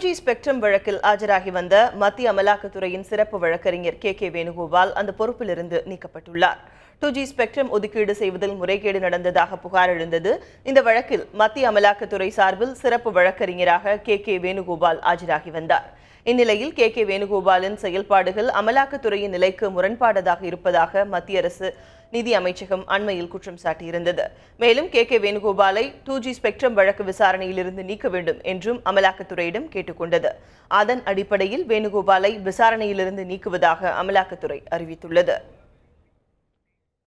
G spectrum வழக்கில் ஆஜராகி வந்த மத்திய அமலாக்கத்துறையின் சிறப்பு வழக்கறிஞர் கே கே வேணுகோபால் அந்த பொறுப்பிலிருந்து நீக்கப்பட்டுள்ளார் டூ ஜி ஸ்பெக்ட்ரம் ஒதுக்கீடு செய்வதில் முறைகேடு நடந்ததாக புகார் எழுந்தது இந்த வழக்கில் மத்திய அமலாக்கத்துறை சார்பில் சிறப்பு வழக்கறிஞராக கே கே வேணுகோபால் ஆஜராகி வந்தார் இந்நிலையில் கே கே வேணுகோபாலின் செயல்பாடுகள் அமலாக்கத்துறையின் நிலைக்கு முரண்பாடதாக இருப்பதாக மத்திய அரசு நிதி அமைச்சகம் அண்மையில் குற்றம் சாட்டியிருந்தது மேலும் கே கே வேணுகோபாலை டூ ஜி ஸ்பெக்ட்ரம் வழக்கு விசாரணையிலிருந்து நீக்க வேண்டும் என்றும் அமலாக்கத்துறையிடம் கேட்டுக்கொண்டது அதன் அடிப்படையில் வேணுகோபாலை விசாரணையிலிருந்து நீக்குவதாக அமலாக்கத்துறை அறிவித்துள்ளது